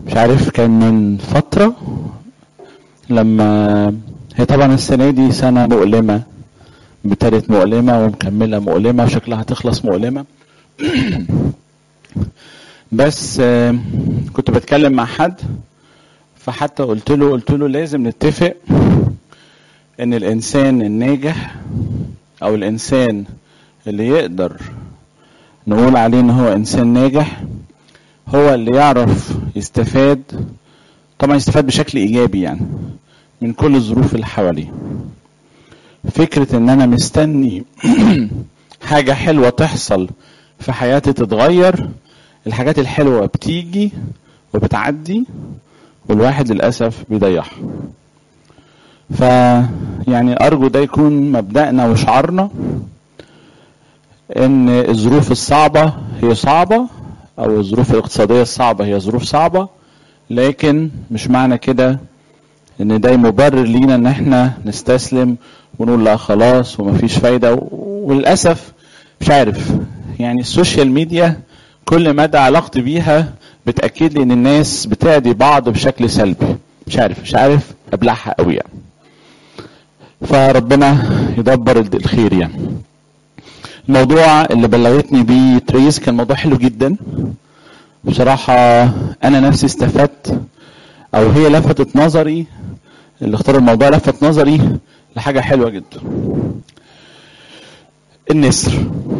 مش عارف كان من فترة لما هي طبعا السنة دي سنة مؤلمة ابتدت مؤلمة ومكملة مؤلمة وشكلها هتخلص مؤلمة بس آه، كنت بتكلم مع حد فحتى قلت له قلت له لازم نتفق ان الانسان الناجح او الانسان اللي يقدر نقول عليه ان هو انسان ناجح هو اللي يعرف يستفاد طبعا يستفاد بشكل ايجابي يعني من كل الظروف اللي حواليه فكرة ان انا مستني حاجة حلوة تحصل في حياتي تتغير الحاجات الحلوة بتيجي وبتعدي والواحد للأسف بيضيعها ف يعني أرجو ده يكون مبدأنا وشعارنا إن الظروف الصعبة هي صعبة أو الظروف الاقتصادية الصعبة هي ظروف صعبة لكن مش معنى كده إن ده مبرر لينا إن إحنا نستسلم ونقول لا خلاص ومفيش فايدة وللأسف مش عارف يعني السوشيال ميديا كل مدى علاقتي بيها بتأكد لي إن الناس بتعدي بعض بشكل سلبي مش عارف مش عارف أبلعها قوي يعني فربنا يدبر الخير يعني الموضوع اللي بلغتني بيه تريس كان موضوع حلو جدا بصراحة أنا نفسي استفدت أو هي لفتت نظري اللي اختار الموضوع لفت نظري لحاجة حلوة جدا النسر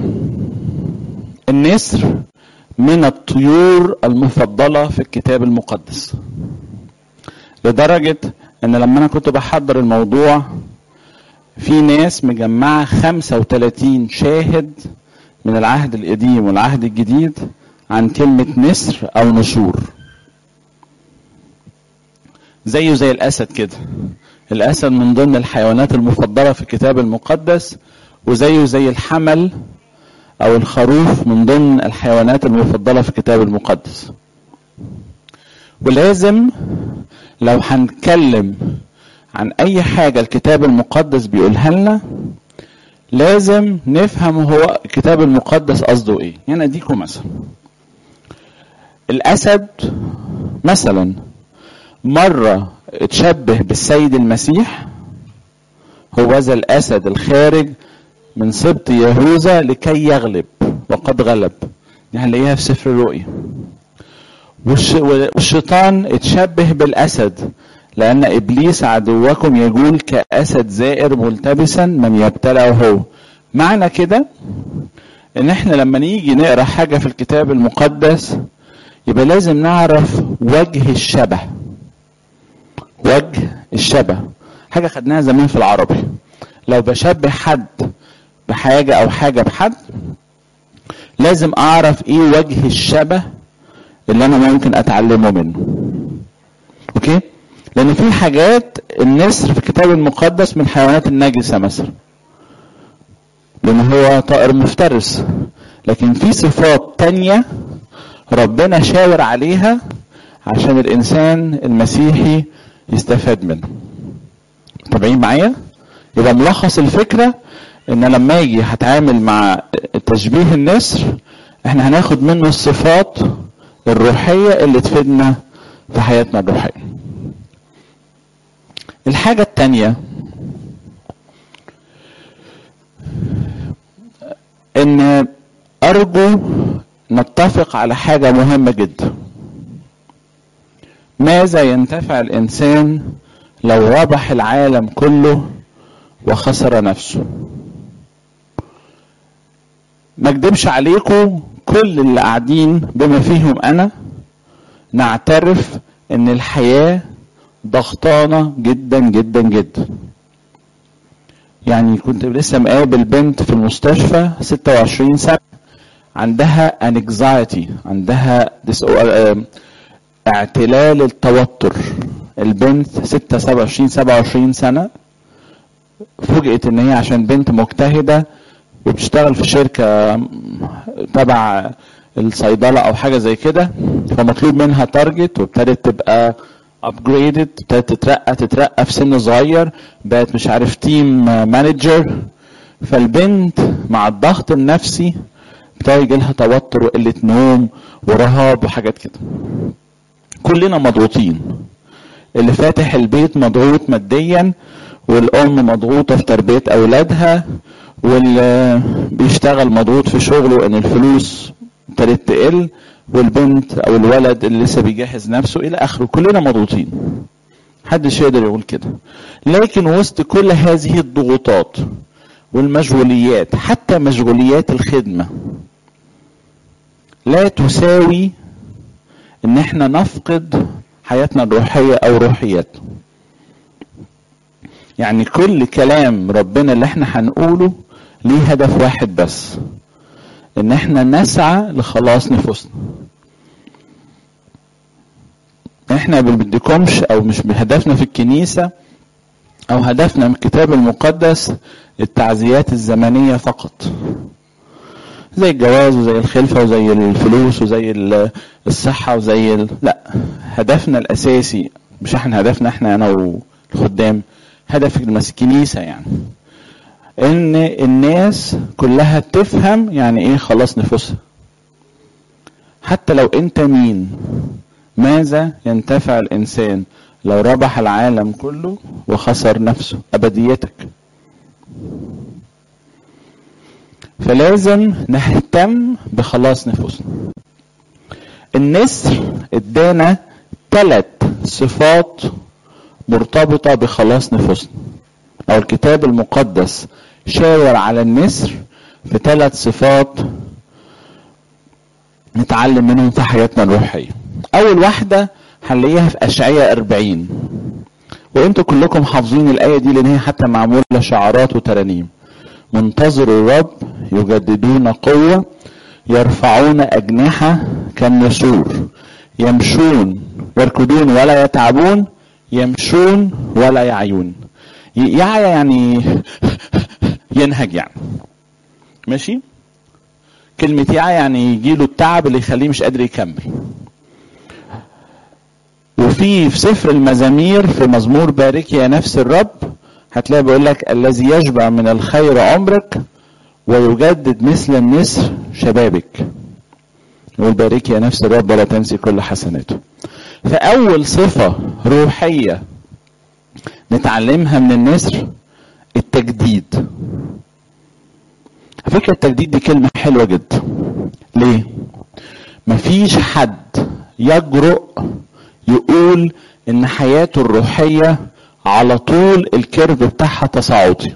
النسر من الطيور المفضلة في الكتاب المقدس لدرجة ان لما انا كنت بحضر الموضوع في ناس مجمعة 35 شاهد من العهد القديم والعهد الجديد عن كلمة نسر او نسور زيه زي الاسد كده الاسد من ضمن الحيوانات المفضلة في الكتاب المقدس وزيه زي الحمل او الخروف من ضمن الحيوانات المفضلة في الكتاب المقدس ولازم لو هنتكلم عن اي حاجة الكتاب المقدس بيقولها لنا لازم نفهم هو الكتاب المقدس قصده ايه يعني اديكم مثلا الاسد مثلا مرة اتشبه بالسيد المسيح هو ذا الاسد الخارج من سبط يهوذا لكي يغلب وقد غلب دي هنلاقيها في سفر الرؤيا والشيطان اتشبه بالاسد لان ابليس عدوكم يقول كاسد زائر ملتبسا من يبتلعه هو معنى كده ان احنا لما نيجي نقرا حاجه في الكتاب المقدس يبقى لازم نعرف وجه الشبه وجه الشبه حاجه خدناها زمان في العربي لو بشبه حد بحاجه او حاجه بحد لازم اعرف ايه وجه الشبه اللي انا ممكن اتعلمه منه اوكي لان في حاجات النسر في الكتاب المقدس من الحيوانات النجسه مثلا لان هو طائر مفترس لكن في صفات تانية ربنا شاور عليها عشان الانسان المسيحي يستفاد منه متابعين معايا يبقى ملخص الفكره ان لما اجي هتعامل مع تشبيه النسر احنا هناخد منه الصفات الروحية اللي تفيدنا في حياتنا الروحية الحاجة التانية ان ارجو نتفق على حاجة مهمة جدا ماذا ينتفع الانسان لو ربح العالم كله وخسر نفسه ما اكدبش عليكم كل اللي قاعدين بما فيهم انا نعترف ان الحياة ضغطانة جدا جدا جدا يعني كنت لسه مقابل بنت في المستشفى 26 سنة عندها انكزايتي عندها اعتلال التوتر البنت 6 27 27 سنة فوجئت ان هي عشان بنت مجتهدة وبتشتغل في شركة تبع الصيدلة او حاجة زي كده فمطلوب منها تارجت وابتدت تبقى ابجريدد ابتدت تترقى تترقى في سن صغير بقت مش عارف تيم مانجر فالبنت مع الضغط النفسي ابتدى يجي لها توتر وقلة نوم ورهاب وحاجات كده كل كلنا مضغوطين اللي فاتح البيت مضغوط ماديا والام مضغوطه في تربيه اولادها واللي بيشتغل مضغوط في شغله ان الفلوس ابتدت تقل والبنت او الولد اللي لسه بيجهز نفسه الى اخره كلنا مضغوطين محدش يقدر يقول كده لكن وسط كل هذه الضغوطات والمشغوليات حتى مشغوليات الخدمة لا تساوي ان احنا نفقد حياتنا الروحية او روحياتنا يعني كل كلام ربنا اللي احنا هنقوله ليه هدف واحد بس ان احنا نسعى لخلاص نفوسنا احنا ما بدكمش او مش بهدفنا في الكنيسة او هدفنا من الكتاب المقدس التعزيات الزمنية فقط زي الجواز وزي الخلفة وزي الفلوس وزي الصحة وزي ال... لا هدفنا الاساسي مش احنا هدفنا احنا انا والخدام هدف الكنيسة يعني ان الناس كلها تفهم يعني ايه خلاص نفوسها حتى لو انت مين ماذا ينتفع الانسان لو ربح العالم كله وخسر نفسه ابديتك فلازم نهتم بخلاص نفوسنا النسر ادانا ثلاث صفات مرتبطه بخلاص نفوسنا او الكتاب المقدس شاور على النسر في ثلاث صفات نتعلم منهم في حياتنا الروحيه اول واحده هنلاقيها في اشعياء 40 وانتوا كلكم حافظين الايه دي لان هي حتى معموله شعارات وترانيم منتظروا الرب يجددون قوه يرفعون اجنحه كالنسور يمشون يركضون ولا يتعبون يمشون ولا يعيون يعيا يعني ينهج يعني ماشي كلمة يعيا يعني يجيله التعب اللي يخليه مش قادر يكمل وفي في سفر المزامير في مزمور بارك يا نفس الرب هتلاقي بيقول لك الذي يشبع من الخير عمرك ويجدد مثل النسر شبابك يقول بارك يا نفس الرب ولا تنسي كل حسناته فأول صفة روحية نتعلمها من النسر التجديد فكرة التجديد دي كلمة حلوة جدا ليه مفيش حد يجرؤ يقول ان حياته الروحية على طول الكيرف بتاعها تصاعدي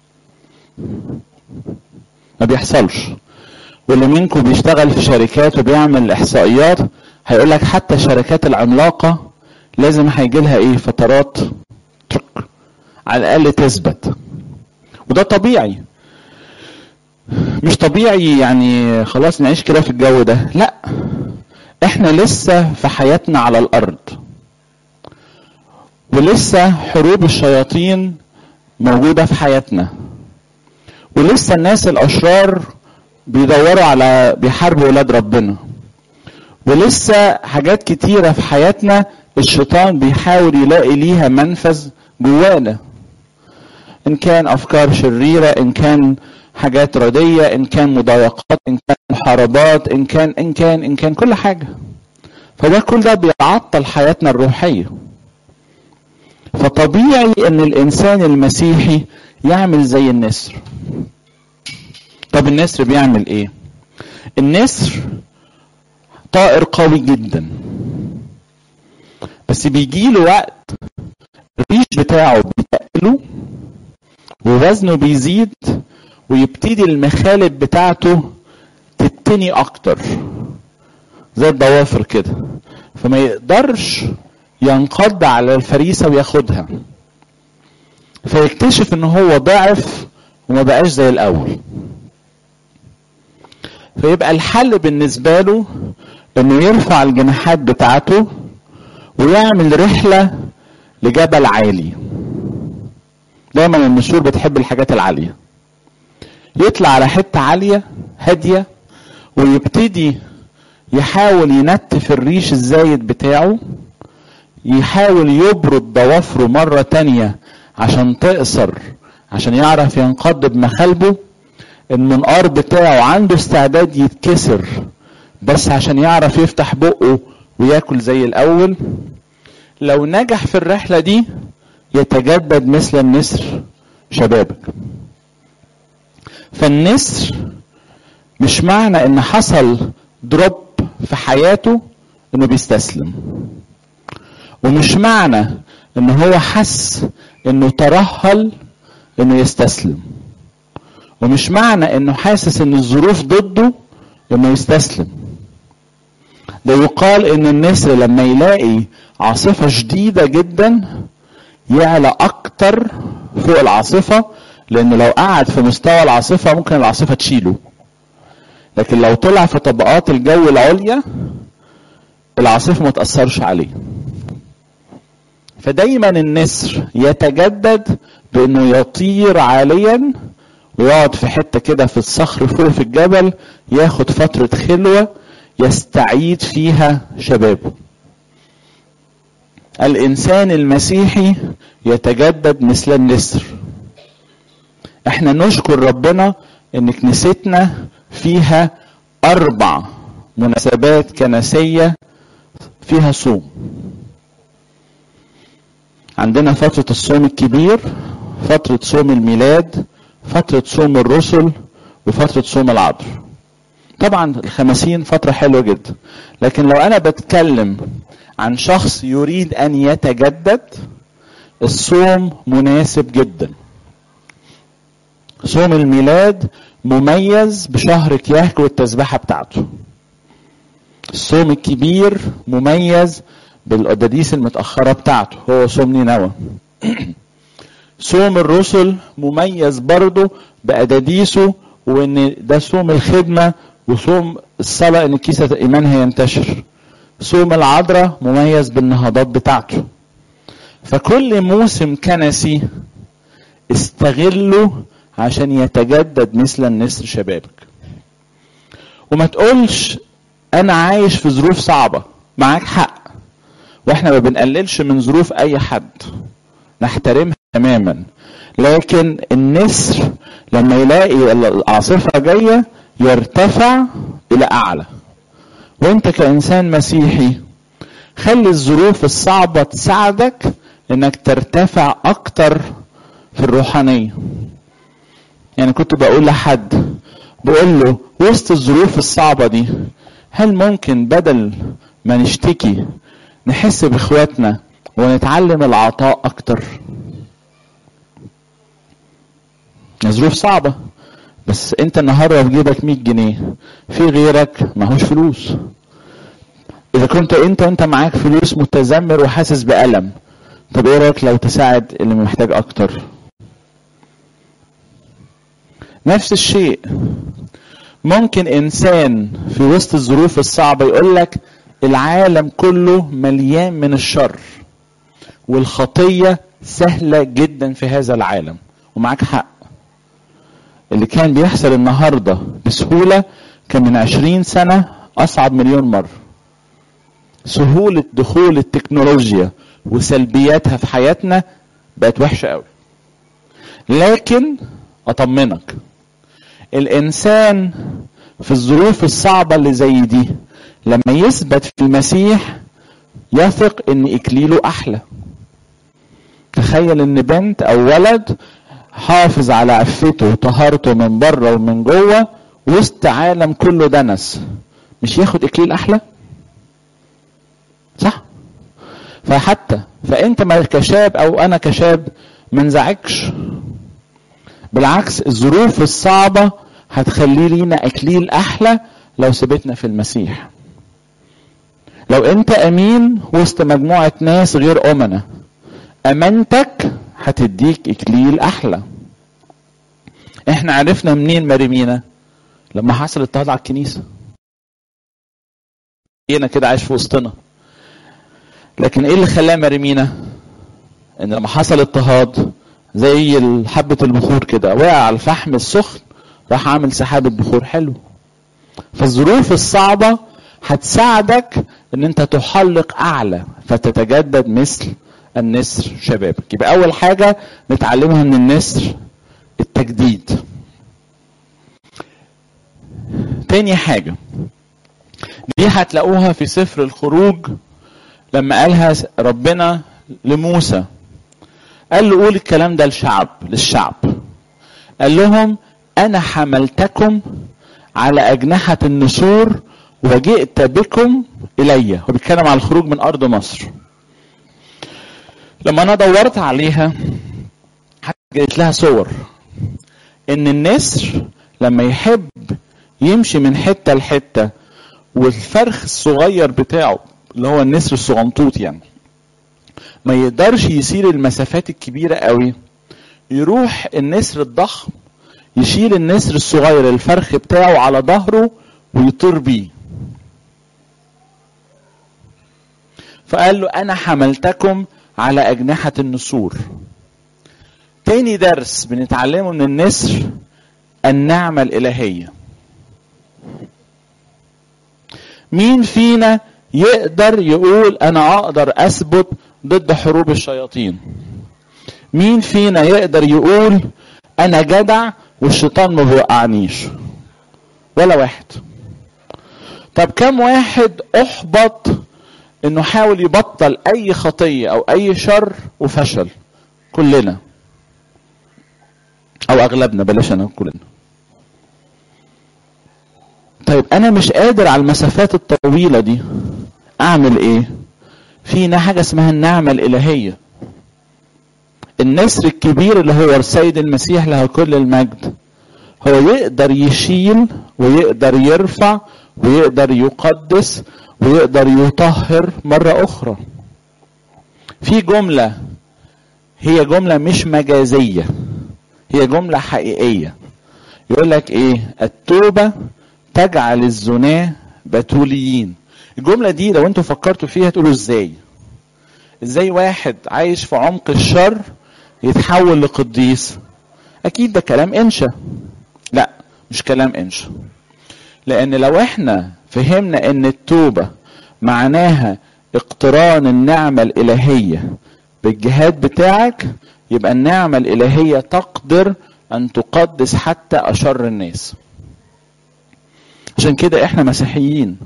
ما بيحصلش واللي منكم بيشتغل في شركات وبيعمل احصائيات هيقول لك حتى الشركات العملاقة لازم هيجي لها ايه فترات ترك على الاقل تثبت وده طبيعي مش طبيعي يعني خلاص نعيش كده في الجو ده لا احنا لسه في حياتنا على الارض ولسه حروب الشياطين موجوده في حياتنا ولسه الناس الاشرار بيدوروا على بيحاربوا ولاد ربنا ولسه حاجات كتيره في حياتنا الشيطان بيحاول يلاقي ليها منفذ جوانا ان كان افكار شريره ان كان حاجات رديه ان كان مضايقات ان كان محاربات ان كان ان كان ان كان كل حاجه فده كل ده بيعطل حياتنا الروحيه فطبيعي ان الانسان المسيحي يعمل زي النسر طب النسر بيعمل ايه النسر طائر قوي جدا بس بيجي له وقت الريش بتاعه بيتقله ووزنه بيزيد ويبتدي المخالب بتاعته تتني اكتر زي الضوافر كده فما يقدرش ينقض على الفريسة وياخدها فيكتشف ان هو ضعف وما بقاش زي الاول فيبقى الحل بالنسبة له انه يرفع الجناحات بتاعته ويعمل رحلة لجبل عالي دايما النسور بتحب الحاجات العالية يطلع على حتة عالية هادية ويبتدي يحاول ينتف الريش الزايد بتاعه يحاول يبرد ضوافره مرة تانية عشان تقصر عشان يعرف ينقض بمخالبه المنقار بتاعه عنده استعداد يتكسر بس عشان يعرف يفتح بقه وياكل زي الاول لو نجح في الرحله دي يتجدد مثل النسر شبابك فالنسر مش معنى ان حصل دروب في حياته انه بيستسلم ومش معنى ان هو حس انه ترهل انه يستسلم ومش معنى انه حاسس ان الظروف ضده انه يستسلم ده يقال ان النسر لما يلاقي عاصفة شديدة جدا يعلى اكتر فوق العاصفة لان لو قعد في مستوى العاصفة ممكن العاصفة تشيله لكن لو طلع في طبقات الجو العليا العاصفة ما تأثرش عليه فدايما النسر يتجدد بانه يطير عاليا ويقعد في حتة كده في الصخر فوق في الجبل ياخد فترة خلوة يستعيد فيها شبابه الانسان المسيحي يتجدد مثل النسر احنا نشكر ربنا ان كنيستنا فيها اربع مناسبات كنسيه فيها صوم عندنا فتره الصوم الكبير فتره صوم الميلاد فتره صوم الرسل وفتره صوم العذر طبعا الخمسين فتره حلوه جدا لكن لو انا بتكلم عن شخص يريد ان يتجدد الصوم مناسب جدا صوم الميلاد مميز بشهر كياك والتسبحة بتاعته الصوم الكبير مميز بالقداديس المتأخرة بتاعته هو صوم نينوى صوم الرسل مميز برضه بأداديسه وإن ده صوم الخدمة وصوم الصلاة إن كيسة إيمانها ينتشر صوم العذراء مميز بالنهضات بتاعته فكل موسم كنسي استغله عشان يتجدد مثل النسر شبابك وما تقولش انا عايش في ظروف صعبة معاك حق واحنا ما بنقللش من ظروف اي حد نحترمها تماما لكن النسر لما يلاقي العاصفة جاية يرتفع الى اعلى وانت كانسان مسيحي خلي الظروف الصعبة تساعدك انك ترتفع اكتر في الروحانية يعني كنت بقول لحد بقول له وسط الظروف الصعبة دي هل ممكن بدل ما نشتكي نحس باخواتنا ونتعلم العطاء اكتر ظروف صعبة بس انت النهاردة في جيبك 100 جنيه في غيرك معهوش فلوس اذا كنت انت وانت معاك فلوس متذمر وحاسس بألم طب ايه رايك لو تساعد اللي محتاج اكتر نفس الشيء ممكن انسان في وسط الظروف الصعبه يقول لك العالم كله مليان من الشر والخطيه سهله جدا في هذا العالم ومعاك حق اللي كان بيحصل النهارده بسهوله كان من عشرين سنه اصعب مليون مره سهوله دخول التكنولوجيا وسلبياتها في حياتنا بقت وحشه قوي لكن اطمنك الانسان في الظروف الصعبة اللي زي دي لما يثبت في المسيح يثق ان اكليله احلى تخيل ان بنت او ولد حافظ على عفته وطهارته من بره ومن جوه وسط عالم كله دنس مش ياخد اكليل احلى صح فحتى فانت ما كشاب او انا كشاب ما انزعجش بالعكس الظروف الصعبة هتخلي لينا أكليل أحلى لو ثبتنا في المسيح لو أنت أمين وسط مجموعة ناس غير أمنة أمانتك هتديك إكليل أحلى إحنا عرفنا منين مريمينا لما حصل اضطهاد على الكنيسة هنا كده عايش في وسطنا لكن ايه اللي خلاه مريمينا ان لما حصل اضطهاد زي حبة البخور كده وقع على الفحم السخن راح عامل سحابة بخور حلو فالظروف الصعبة هتساعدك ان انت تحلق اعلى فتتجدد مثل النسر شبابك يبقى اول حاجة نتعلمها من النسر التجديد تاني حاجة دي هتلاقوها في سفر الخروج لما قالها ربنا لموسى قال له قول الكلام ده للشعب للشعب قال لهم انا حملتكم على اجنحه النسور وجئت بكم الي هو بيتكلم على الخروج من ارض مصر لما انا دورت عليها جت لها صور ان النسر لما يحب يمشي من حته لحته والفرخ الصغير بتاعه اللي هو النسر الصغنطوط يعني ما يقدرش يسير المسافات الكبيره قوي يروح النسر الضخم يشيل النسر الصغير الفرخ بتاعه على ظهره ويطير بيه فقال له انا حملتكم على اجنحه النسور تاني درس بنتعلمه من النسر النعمه الالهيه مين فينا يقدر يقول انا اقدر اثبت ضد حروب الشياطين مين فينا يقدر يقول انا جدع والشيطان ما بيوقعنيش ولا واحد طب كم واحد احبط انه حاول يبطل اي خطيه او اي شر وفشل كلنا او اغلبنا بلاش انا كلنا طيب انا مش قادر على المسافات الطويله دي اعمل ايه في حاجه اسمها النعمه الالهيه النسر الكبير اللي هو السيد المسيح له كل المجد هو يقدر يشيل ويقدر يرفع ويقدر يقدس ويقدر يطهر مرة أخرى في جملة هي جملة مش مجازية هي جملة حقيقية يقول لك ايه التوبة تجعل الزناة بتوليين الجملة دي لو انتوا فكرتوا فيها تقولوا ازاي ازاي واحد عايش في عمق الشر يتحول لقديس اكيد ده كلام انشا لا مش كلام انشا لان لو احنا فهمنا ان التوبه معناها اقتران النعمه الالهيه بالجهاد بتاعك يبقى النعمه الالهيه تقدر ان تقدس حتى اشر الناس عشان كده احنا مسيحيين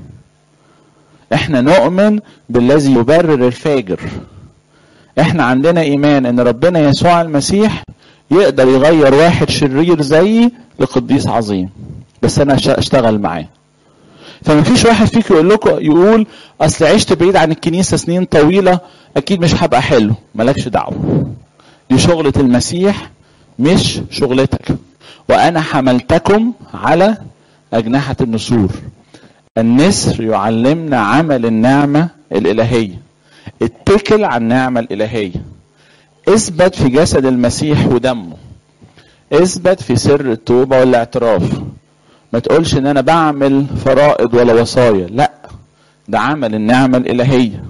احنا نؤمن بالذي يبرر الفاجر احنا عندنا ايمان ان ربنا يسوع المسيح يقدر يغير واحد شرير زيي لقديس عظيم بس انا اشتغل معاه فما فيش واحد فيكم يقول لكم يقول اصل عشت بعيد عن الكنيسه سنين طويله اكيد مش هبقى حلو مالكش دعوه دي شغله المسيح مش شغلتك وانا حملتكم على اجنحه النسور النسر يعلمنا عمل النعمه الالهيه اتكل على النعمه الالهيه اثبت في جسد المسيح ودمه اثبت في سر التوبه والاعتراف ما تقولش ان انا بعمل فرائض ولا وصايا لا ده عمل النعمه الالهيه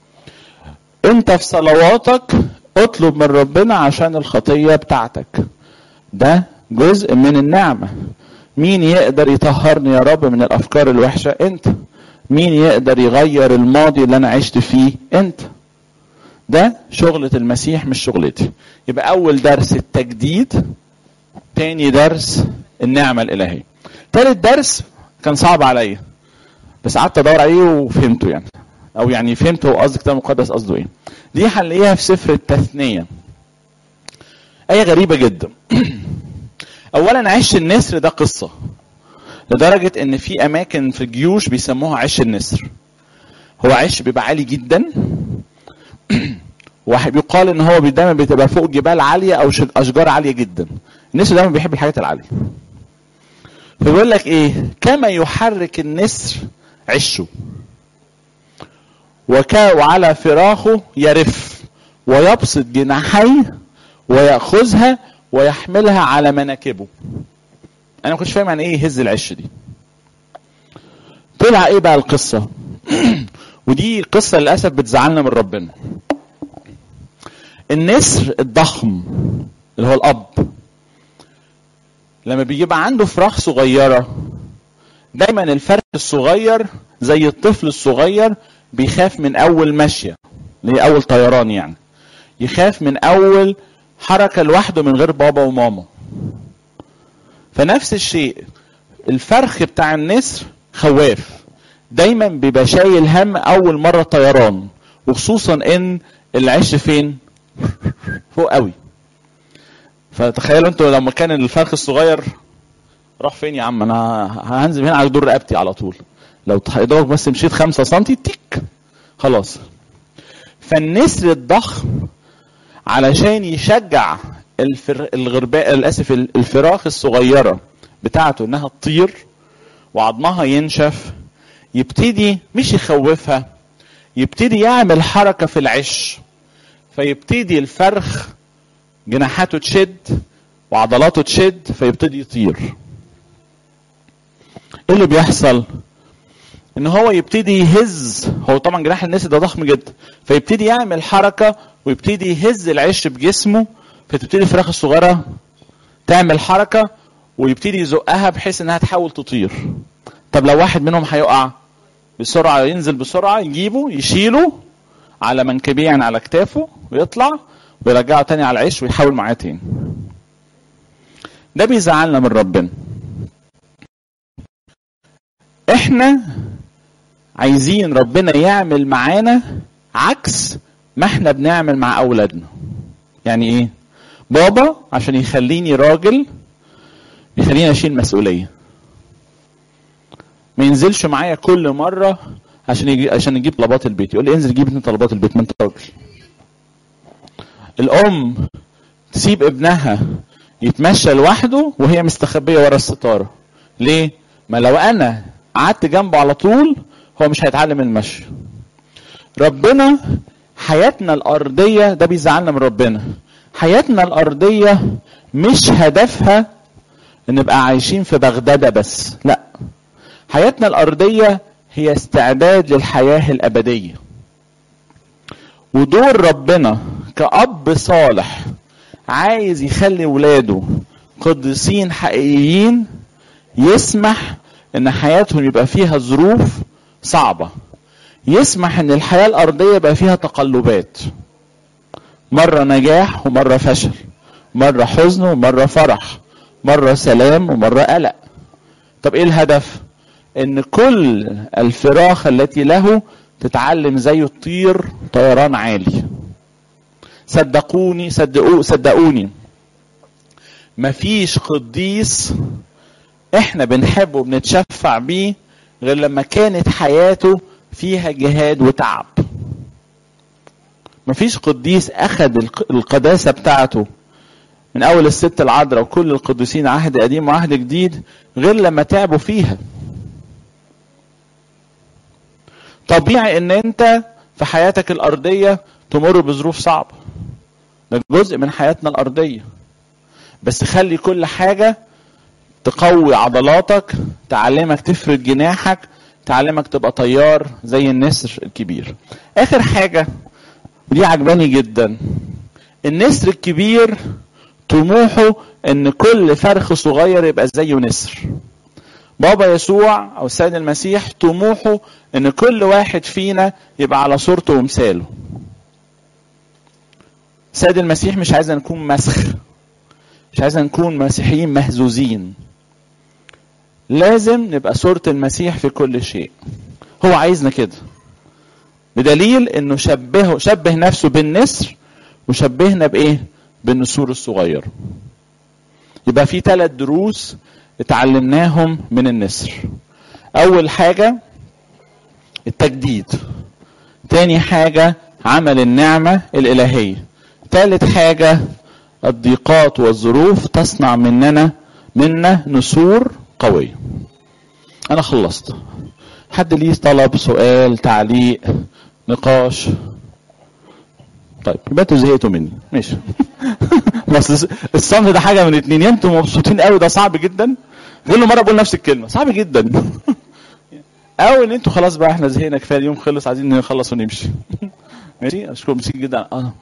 انت في صلواتك اطلب من ربنا عشان الخطيه بتاعتك ده جزء من النعمه مين يقدر يطهرني يا رب من الافكار الوحشه انت مين يقدر يغير الماضي اللي انا عشت فيه انت ده شغلة المسيح مش شغلتي يبقى أول درس التجديد تاني درس النعمة الإلهية تالت درس كان صعب عليا بس قعدت أدور عليه وفهمته يعني أو يعني فهمت هو قصد الكتاب المقدس قصده إيه دي هنلاقيها في سفر التثنية آية غريبة جدا أولا عش النسر ده قصة لدرجة إن في أماكن في الجيوش بيسموها عش النسر هو عش بيبقى عالي جدا واحد بيقال ان هو دايما بتبقى فوق جبال عاليه او اشجار عاليه جدا النسر دايما بيحب الحاجات العاليه فبيقول لك ايه كما يحرك النسر عشه وكا وعلى فراخه يرف ويبسط جناحيه ويأخذها ويحملها على مناكبه انا ما كنتش فاهم يعني ايه يهز العش دي طلع ايه بقى القصه ودي قصه للاسف بتزعلنا من ربنا النسر الضخم اللي هو الاب لما بيبقى عنده فراخ صغيره دايما الفرخ الصغير زي الطفل الصغير بيخاف من اول مشيه اللي هي اول طيران يعني يخاف من اول حركه لوحده من غير بابا وماما فنفس الشيء الفرخ بتاع النسر خواف دايما بيبقى شايل هم اول مره طيران وخصوصا ان العش فين فوق قوي فتخيلوا انتوا لما كان الفرخ الصغير راح فين يا عم انا هنزل هنا على دور رقبتي على طول لو تحضرك بس مشيت خمسة سنتي تيك خلاص فالنسر الضخم علشان يشجع الفر... الغرباء للاسف الفراخ الصغيره بتاعته انها تطير وعظمها ينشف يبتدي مش يخوفها يبتدي يعمل حركه في العش فيبتدي الفرخ جناحاته تشد وعضلاته تشد فيبتدي يطير ايه اللي بيحصل ان هو يبتدي يهز هو طبعا جناح النسر ده ضخم جدا فيبتدي يعمل حركه ويبتدي يهز العش بجسمه فتبتدي الفراخ الصغيره تعمل حركه ويبتدي يزقها بحيث انها تحاول تطير طب لو واحد منهم هيقع بسرعه ينزل بسرعه يجيبه يشيله على منكبيه يعني على كتافه ويطلع ويرجعه تاني على العش ويحاول معاه تاني ده بيزعلنا من ربنا احنا عايزين ربنا يعمل معانا عكس ما احنا بنعمل مع اولادنا يعني ايه بابا عشان يخليني راجل يخليني اشيل مسؤوليه ما ينزلش معايا كل مره عشان يجي عشان يجيب طلبات البيت يقول لي انزل جيب انت طلبات البيت ما انت راجل الام تسيب ابنها يتمشى لوحده وهي مستخبيه ورا الستاره ليه ما لو انا قعدت جنبه على طول هو مش هيتعلم المشي ربنا حياتنا الارضيه ده بيزعلنا من ربنا حياتنا الارضيه مش هدفها نبقى عايشين في بغداده بس لا حياتنا الارضيه هي استعداد للحياه الابديه ودور ربنا كأب صالح عايز يخلي ولاده قديسين حقيقيين يسمح ان حياتهم يبقى فيها ظروف صعبه يسمح ان الحياه الارضيه يبقى فيها تقلبات مره نجاح ومره فشل مره حزن ومره فرح مره سلام ومره قلق طب ايه الهدف ان كل الفراخ التي له تتعلم زي الطير طيران عالي صدقوني صدقوا صدقوني مفيش قديس احنا بنحبه وبنتشفع بيه غير لما كانت حياته فيها جهاد وتعب مفيش قديس اخذ القداسة بتاعته من اول الست العذراء وكل القديسين عهد قديم وعهد جديد غير لما تعبوا فيها طبيعي ان انت في حياتك الارضية تمر بظروف صعبة ده جزء من حياتنا الارضية بس خلي كل حاجة تقوي عضلاتك تعلمك تفرد جناحك تعلمك تبقى طيار زي النسر الكبير اخر حاجة ودي عجباني جدا النسر الكبير طموحه ان كل فرخ صغير يبقى زيه نسر بابا يسوع او السيد المسيح طموحه ان كل واحد فينا يبقى على صورته ومثاله السيد المسيح مش عايز نكون مسخ مش عايز نكون مسيحيين مهزوزين لازم نبقى صورة المسيح في كل شيء هو عايزنا كده بدليل انه شبهه شبه نفسه بالنسر وشبهنا بايه بالنسور الصغير يبقى في ثلاث دروس اتعلمناهم من النسر اول حاجة التجديد تاني حاجة عمل النعمة الالهية ثالث حاجة الضيقات والظروف تصنع مننا منا نسور قوية أنا خلصت حد ليه طلب سؤال تعليق نقاش طيب يبقى انتوا زهقتوا مني ماشي بس الصمت ده حاجه من اتنين يا انتوا مبسوطين قوي ده صعب جدا كل مره بقول نفس الكلمه صعب جدا او ان انتوا خلاص بقى احنا زهقنا كفايه اليوم خلص عايزين نخلص ونمشي ماشي اشكركم مسيك جدا اه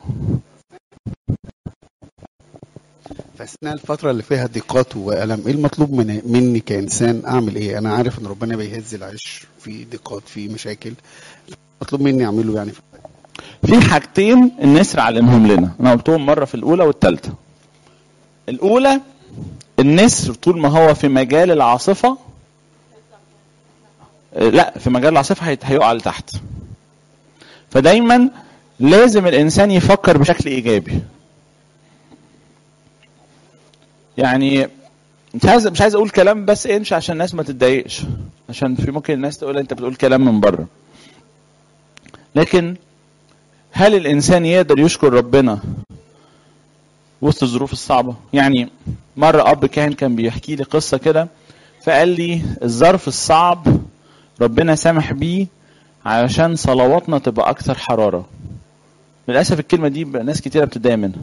في اثناء الفتره اللي فيها ضيقات والم ايه المطلوب من مني كانسان اعمل ايه انا عارف ان ربنا بيهز العيش في ضيقات في مشاكل مطلوب مني اعمله يعني في حاجتين النسر علمهم لنا انا قلتهم مره في الاولى والثالثه الاولى النسر طول ما هو في مجال العاصفه لا في مجال العاصفه هيت- هيقع لتحت فدايما لازم الانسان يفكر بشكل ايجابي يعني مش عايز مش عايز اقول كلام بس امشي عشان الناس ما تتضايقش عشان في ممكن الناس تقول انت بتقول كلام من بره لكن هل الانسان يقدر يشكر ربنا وسط الظروف الصعبه يعني مره اب كاهن كان بيحكي لي قصه كده فقال لي الظرف الصعب ربنا سامح بيه علشان صلواتنا تبقى اكثر حراره للاسف الكلمه دي بقى ناس كتيره بتتضايق منها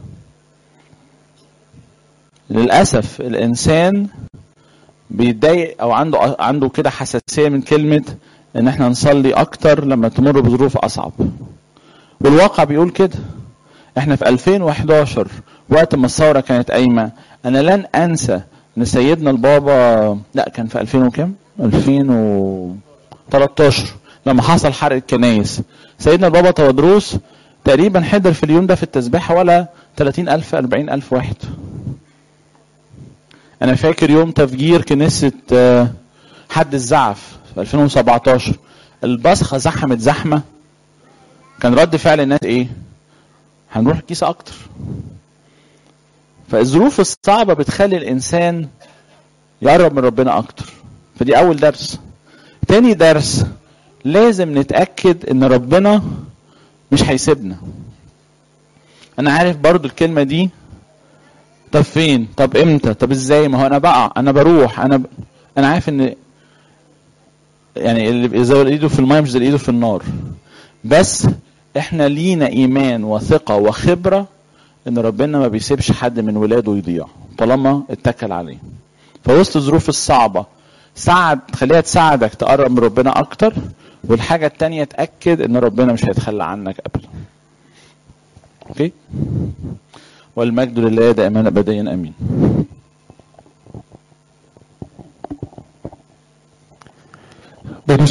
للاسف الانسان بيتضايق او عنده عنده كده حساسيه من كلمه ان احنا نصلي اكتر لما تمر بظروف اصعب والواقع بيقول كده احنا في 2011 وقت ما الثوره كانت قايمه انا لن انسى ان سيدنا البابا لا كان في 2000 وكام 2013 لما حصل حرق الكنايس سيدنا البابا تودروس تقريبا حضر في اليوم ده في التسبيحه ولا 30000 40000 واحد انا فاكر يوم تفجير كنيسه آه، حد الزعف في 2017 البصخه زحمت زحمه كان رد فعل الناس ايه هنروح الكيسه اكتر فالظروف الصعبه بتخلي الانسان يقرب من ربنا اكتر فدي اول درس تاني درس لازم نتاكد ان ربنا مش هيسيبنا انا عارف برضو الكلمه دي طب فين طب امتى طب ازاي ما هو انا بقع انا بروح انا ب... انا عارف ان يعني اللي زي اللي ايده في الماء مش زي اللي ايده في النار بس احنا لينا ايمان وثقه وخبره ان ربنا ما بيسيبش حد من ولاده يضيع طالما اتكل عليه فوسط الظروف الصعبه ساعد خليها تساعدك تقرب من ربنا اكتر والحاجه التانية تاكد ان ربنا مش هيتخلى عنك ابدا اوكي والمجد لله دائما ابديا امين